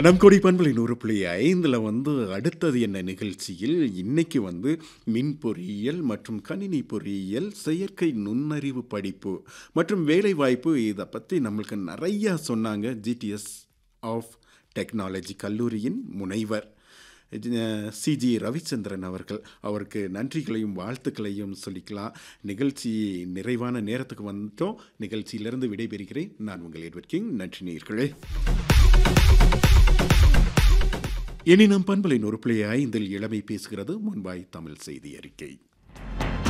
நம் கொடி பண்பலை நூறு புள்ளி ஐந்தில் வந்து அடுத்தது என்ன நிகழ்ச்சியில் இன்னைக்கு வந்து மின் பொறியியல் மற்றும் கணினி பொறியியல் செயற்கை நுண்ணறிவு படிப்பு மற்றும் வேலைவாய்ப்பு இதை பற்றி நம்மளுக்கு நிறையா சொன்னாங்க ஜிடிஎஸ் ஆஃப் டெக்னாலஜி கல்லூரியின் முனைவர் சிஜி ரவிச்சந்திரன் அவர்கள் அவருக்கு நன்றிகளையும் வாழ்த்துக்களையும் சொல்லிக்கலாம் நிகழ்ச்சி நிறைவான நேரத்துக்கு வந்துட்டோம் நிகழ்ச்சியிலிருந்து விடைபெறுகிறேன் நான் உங்கள் எட்வர்ட் கிங் நன்றி நேர்களே இனி நம் பண்பலை நொறுப்புலையாய் இதில் இளமை பேசுகிறது முன்பாய் தமிழ் செய்தி அறிக்கை